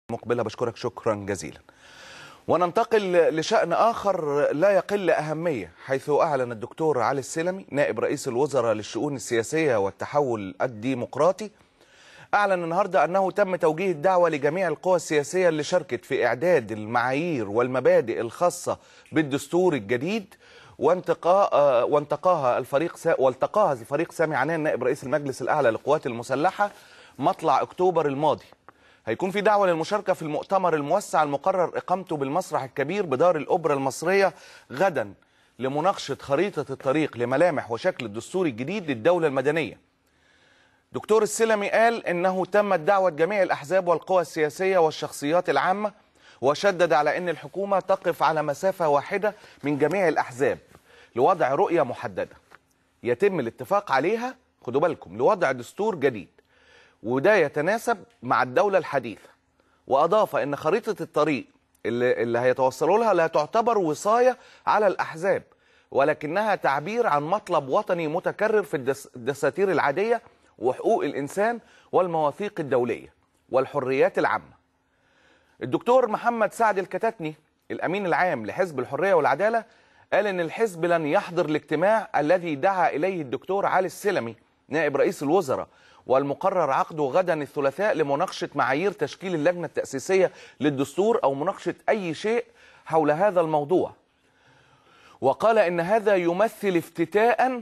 مقبلة بشكرك شكرا جزيلا وننتقل لشأن آخر لا يقل أهمية حيث أعلن الدكتور علي السلمي نائب رئيس الوزراء للشؤون السياسية والتحول الديمقراطي أعلن النهاردة أنه تم توجيه الدعوة لجميع القوى السياسية اللي شاركت في إعداد المعايير والمبادئ الخاصة بالدستور الجديد وانتقاء وانتقاها الفريق سا والتقاها الفريق سامي عنان نائب رئيس المجلس الأعلى للقوات المسلحة مطلع أكتوبر الماضي هيكون في دعوة للمشاركة في المؤتمر الموسع المقرر إقامته بالمسرح الكبير بدار الأوبرا المصرية غدا لمناقشة خريطة الطريق لملامح وشكل الدستور الجديد للدولة المدنية دكتور السلمي قال إنه تمت دعوة جميع الأحزاب والقوى السياسية والشخصيات العامة وشدد على أن الحكومة تقف على مسافة واحدة من جميع الأحزاب لوضع رؤية محددة يتم الاتفاق عليها خدوا بالكم لوضع دستور جديد وده يتناسب مع الدولة الحديثة وأضاف أن خريطة الطريق اللي, اللي هيتوصلوا لها لا تعتبر وصاية على الأحزاب ولكنها تعبير عن مطلب وطني متكرر في الدساتير العادية وحقوق الإنسان والمواثيق الدولية والحريات العامة الدكتور محمد سعد الكتاتني الأمين العام لحزب الحرية والعدالة قال أن الحزب لن يحضر الاجتماع الذي دعا إليه الدكتور علي السلمي نائب رئيس الوزراء والمقرر عقده غدا الثلاثاء لمناقشة معايير تشكيل اللجنة التأسيسية للدستور أو مناقشة أي شيء حول هذا الموضوع وقال إن هذا يمثل افتتاء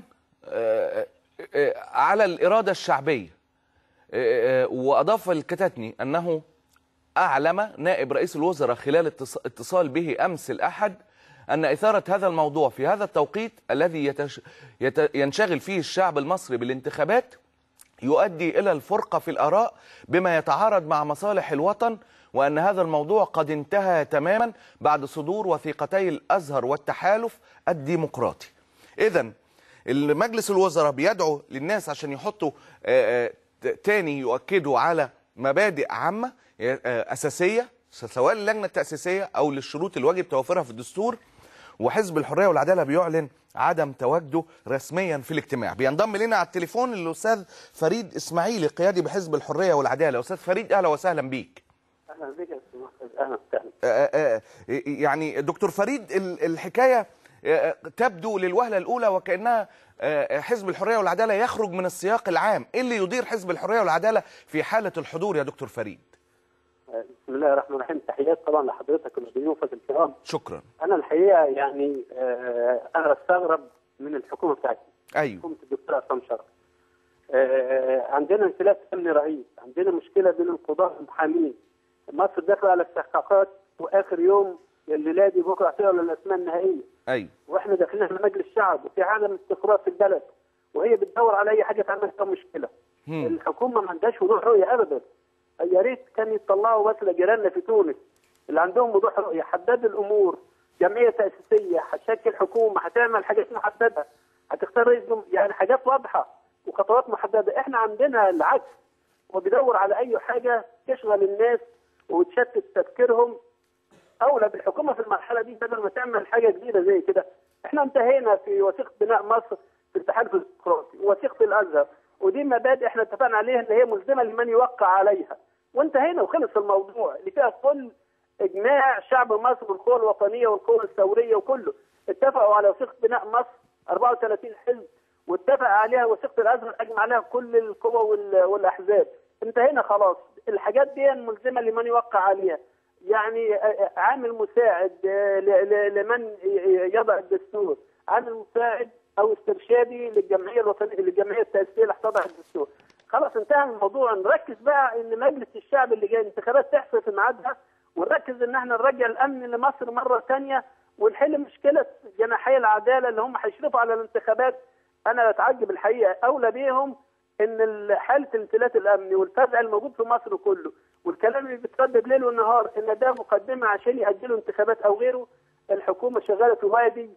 على الإرادة الشعبية وأضاف الكتاتني أنه أعلم نائب رئيس الوزراء خلال اتصال به أمس الأحد أن إثارة هذا الموضوع في هذا التوقيت الذي يتش... يت... ينشغل فيه الشعب المصري بالانتخابات يؤدي إلى الفرقة في الآراء بما يتعارض مع مصالح الوطن وأن هذا الموضوع قد انتهى تماما بعد صدور وثيقتي الأزهر والتحالف الديمقراطي إذا المجلس الوزراء بيدعو للناس عشان يحطوا تاني يؤكدوا على مبادئ عامة أساسية سواء للجنة التأسيسية أو للشروط الواجب توفيرها في الدستور وحزب الحريه والعداله بيعلن عدم تواجده رسميا في الاجتماع بينضم لنا على التليفون الاستاذ فريد اسماعيلي قيادي بحزب الحريه والعداله استاذ فريد اهلا وسهلا بيك اهلا بك يا استاذ اهلا وسهلا يعني دكتور فريد الحكايه تبدو للوهله الاولى وكانها حزب الحريه والعداله يخرج من السياق العام ايه اللي يدير حزب الحريه والعداله في حاله الحضور يا دكتور فريد بسم الله الرحمن الرحيم تحيات طبعا لحضرتك ولضيوفك الكرام شكرا انا الحقيقه يعني آه انا بستغرب من الحكومه بتاعتي ايوه حكومه الدكتور عصام شرف آه عندنا انفلات امن رهيب عندنا مشكله بين القضاه والمحامين مصر داخله على استحقاقات واخر يوم الليله دي بكره هتعلن الاسماء النهائيه ايوه واحنا داخلين على مجلس الشعب وفي عدم استقرار في البلد وهي بتدور على اي حاجه تعمل فيها مشكله هم. الحكومه ما عندهاش وضوح رؤيه ابدا يا ريت كان يطلعوا بس لجيراننا في تونس اللي عندهم وضوح رؤيه حدد الامور جمعيه تاسيسيه هتشكل حكومه هتعمل حاجات محدده هتختار رئيس جم... يعني حاجات واضحه وخطوات محدده احنا عندنا العكس وبيدور على اي حاجه تشغل الناس وتشتت تفكيرهم اولى بالحكومه في المرحله دي بدل ما تعمل حاجه جديده زي كده احنا انتهينا في وثيقه بناء مصر في التحالف الديمقراطي ووثيقه الازهر ودي مبادئ احنا اتفقنا عليها ان هي ملزمه لمن يوقع عليها وانتهينا وخلص الموضوع اللي فيها كل اجماع شعب مصر والقوى الوطنيه والقوى الثوريه وكله اتفقوا على وثيقه بناء مصر 34 حزب واتفق عليها وثيقه الازهر اجمع عليها كل القوى والاحزاب انتهينا خلاص الحاجات دي ملزمه لمن يوقع عليها يعني عامل مساعد لمن يضع الدستور عامل مساعد او استرشادي للجمعيه الوطنيه للجمعيه التاسيسيه اللي هتضع الدستور خلاص انتهى الموضوع نركز بقى ان مجلس الشعب اللي جاي انتخابات تحصل في ميعادها ونركز ان احنا نرجع الامن لمصر مره ثانيه ونحل مشكله جناحي العداله اللي هم هيشرفوا على الانتخابات انا بتعجب الحقيقه اولى بيهم ان حاله الانفلات الامني والفزع الموجود في مصر كله والكلام اللي بيتردد ليل ونهار ان ده مقدمه عشان ياجلوا انتخابات او غيره الحكومه شغاله في وادي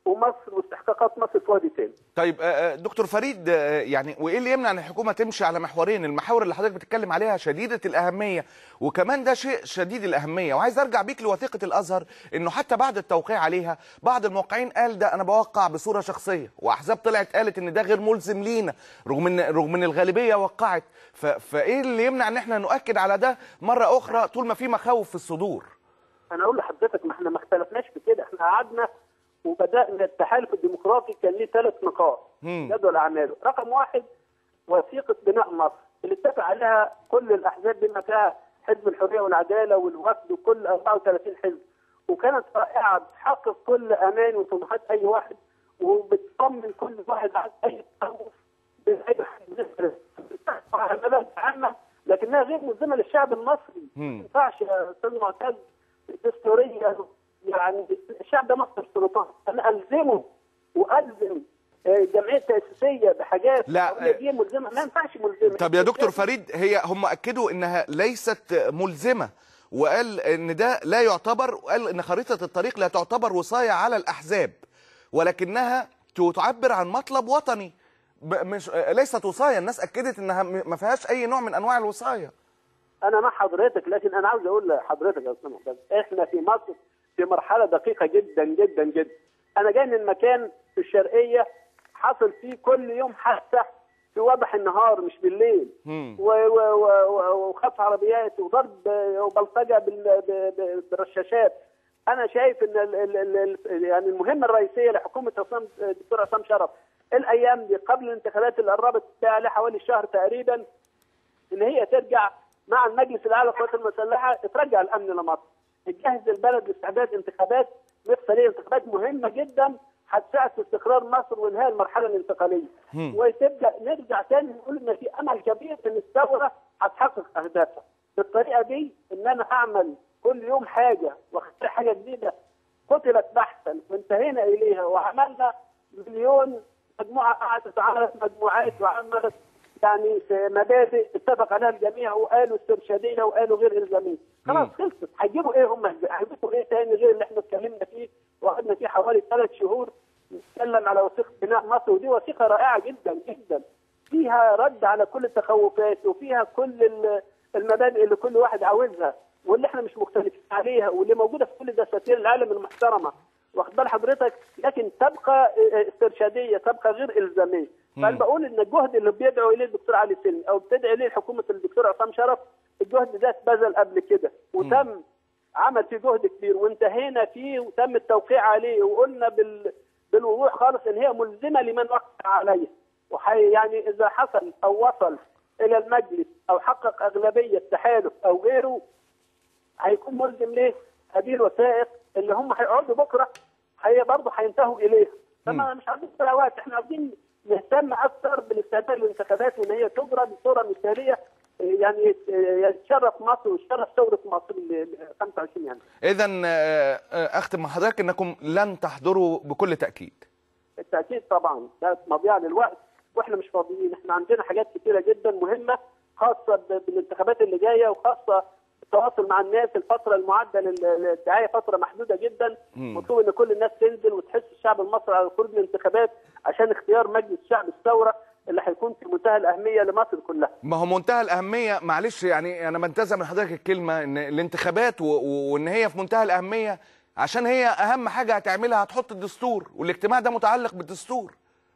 ومصر واستحقاقات مصر في وادي تاني طيب آه، آه، دكتور فريد آه، يعني وايه اللي يمنع ان الحكومه تمشي على محورين المحاور اللي حضرتك بتتكلم عليها شديده الاهميه وكمان ده شيء شديد الاهميه وعايز ارجع بيك لوثيقه الازهر انه حتى بعد التوقيع عليها بعض الموقعين قال ده انا بوقع بصوره شخصيه واحزاب طلعت قالت ان ده غير ملزم لينا رغم ان رغم ان الغالبيه وقعت ف... فايه اللي يمنع ان احنا نؤكد على ده مره اخرى طول ما في مخاوف في الصدور انا اقول لحضرتك ما احنا ما اختلفناش في كده احنا قعدنا وبدانا التحالف الديمقراطي كان ليه ثلاث نقاط مم. جدول اعماله رقم واحد وثيقه بناء مصر اللي اتفق عليها كل الاحزاب بما فيها حزب الحريه والعداله والوفد وكل 34 حزب وكانت رائعه بتحقق كل امان وطموحات اي واحد وبتطمن كل واحد عن اي تخوف من اي حد عمليات عامه لكنها غير ملزمه للشعب المصري مم. ما ينفعش يا استاذ معتز دستوريا يعني الشعب ده مصدر سلطان انا الزمه والزم آه، الجمعيه التاسيسيه بحاجات لا، قوية دي ملزمه ما ينفعش ملزمه طب يا دكتور فريد هي هم اكدوا انها ليست ملزمه وقال ان ده لا يعتبر وقال ان خريطه الطريق لا تعتبر وصايه على الاحزاب ولكنها تعبر عن مطلب وطني ب- مش ليست وصايه الناس اكدت انها م- ما فيهاش اي نوع من انواع الوصايه انا مع حضرتك لكن انا عاوز اقول لحضرتك يا استاذ معتز احنا في مصر في مرحله دقيقه جدا جدا جدا انا جاي من مكان في الشرقيه حصل فيه كل يوم حادثه في وضح النهار مش بالليل مم. و- و- و- و- وخطف عربيات وضرب آه، وبلطجه بال- ب- ب- بالرشاشات انا شايف ان ال ال ال ال يعني المهمه الرئيسيه لحكومه عصام الدكتور عصام شرف الايام دي قبل الانتخابات اللي قربت عليها حوالي شهر تقريبا ان هي ترجع مع المجلس الاعلى للقوات المسلحه ترجع الامن لمصر تجهز البلد لاستعداد انتخابات مفصليه انتخابات مهمه جدا هتساعد في استقرار مصر وانهاء المرحله الانتقاليه مم. وتبدا نرجع تاني نقول ان في امل كبير ان الثوره هتحقق اهدافها بالطريقه دي ان انا اعمل كل يوم حاجه واختار حاجه جديده قتلت بحثا وانتهينا اليها وعملنا مليون مجموعه قعدت عملت مجموعات وعملت يعني في مبادئ اتفق عليها الجميع وقالوا استرشاديه وقالوا غير الزاميه خلاص مم. خلصت هيجيبوا ايه هم هيجيبوا ايه تاني غير اللي احنا اتكلمنا فيه وقعدنا فيه حوالي ثلاث شهور نتكلم على وثيقه بناء مصر ودي وثيقه رائعه جدا جدا فيها رد على كل التخوفات وفيها كل ال- المبادئ اللي كل واحد عاوزها واللي احنا مش مختلفين عليها واللي موجوده في كل دساتير العالم المحترمه واخد بال حضرتك لكن تبقى استرشاديه تبقى غير الزاميه فانا بقول ان الجهد اللي بيدعو اليه الدكتور علي سلمي او بتدعي اليه حكومه الدكتور عصام شرف الجهد ده اتبذل قبل كده وتم عمل فيه جهد كبير وانتهينا فيه وتم التوقيع عليه وقلنا بال بالوضوح خالص ان هي ملزمه لمن وقع عليها وحي يعني اذا حصل او وصل الى المجلس او حقق اغلبيه تحالف او غيره هيكون ملزم ليه؟ هذه الوثائق اللي هم هيقعدوا بكره هي برضه هينتهوا اليها فما مش عايزين وقت احنا عايزين نهتم اكثر بالاستعداد للانتخابات وان هي تجرى بصوره مثاليه يعني يتشرف مصر ويشرف ثوره مصر ل 25 يناير. اذا اختم مع حضرتك انكم لن تحضروا بكل تاكيد بالتاكيد طبعا ده مضيعه للوقت واحنا مش فاضيين احنا عندنا حاجات كثيره جدا مهمه خاصه ب- بالانتخابات اللي جايه وخاصه التواصل مع الناس الفتره المعده لل- للدعايه فتره محدوده جدا مم. مطلوب ان كل الناس تنزل وتحس الشعب المصري على قرب الانتخابات عشان اختيار مجلس شعب الثوره اللي هيكون في منتهى الاهميه لمصر كلها ما هو منتهى الاهميه معلش يعني انا بنتزع من حضرتك الكلمه ان الانتخابات و- و- وان هي في منتهى الاهميه عشان هي اهم حاجه هتعملها هتحط الدستور والاجتماع ده متعلق بالدستور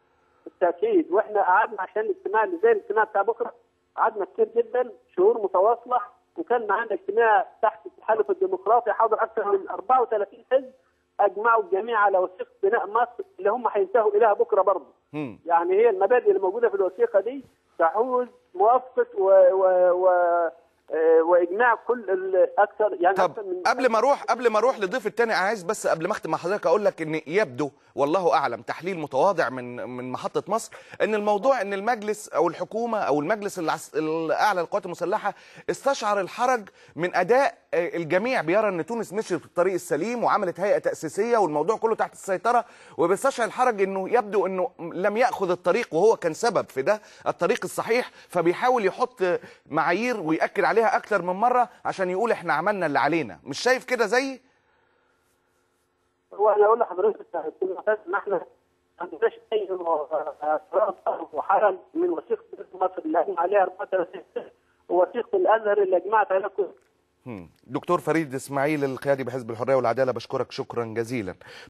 بالتاكيد واحنا قعدنا عشان الاجتماع اللي زي الاجتماع بتاع بكره قعدنا كتير جدا شهور متواصله وكان معانا اجتماع تحت التحالف الديمقراطي حاضر اكثر من 34 حزب اجمعوا الجميع على وثيقه بناء مصر اللي هم هينتهوا اليها بكره برضه. مم. يعني هي المبادئ اللي موجوده في الوثيقه دي تحوز موافقه و, و, و آه، واجماع كل ال- اكثر يعني طب أكثر من قبل ما اروح قبل ما اروح لضيف التاني انا عايز بس قبل ما اختم مع حضرتك اقول لك ان يبدو والله اعلم تحليل متواضع من من محطه مصر ان الموضوع ان المجلس او الحكومه او المجلس العس- الاعلى للقوات المسلحه استشعر الحرج من اداء آه، الجميع بيرى ان تونس مشيت في الطريق السليم وعملت هيئه تاسيسيه والموضوع كله تحت السيطره وبيستشعر الحرج انه يبدو انه لم ياخذ الطريق وهو كان سبب في ده الطريق الصحيح فبيحاول يحط معايير وياكد عليها اكتر من مره عشان يقول احنا عملنا اللي علينا مش شايف كده زيي وانا اقول لحضرتك كل ما احنا ما عندناش اي اعتراض وحرج من وثيقه مصر اللي اجمع عليها 34 ووثيقه الازهر اللي اجمعت عليها كل هم. دكتور فريد اسماعيل القيادي بحزب الحريه والعداله بشكرك شكرا جزيلا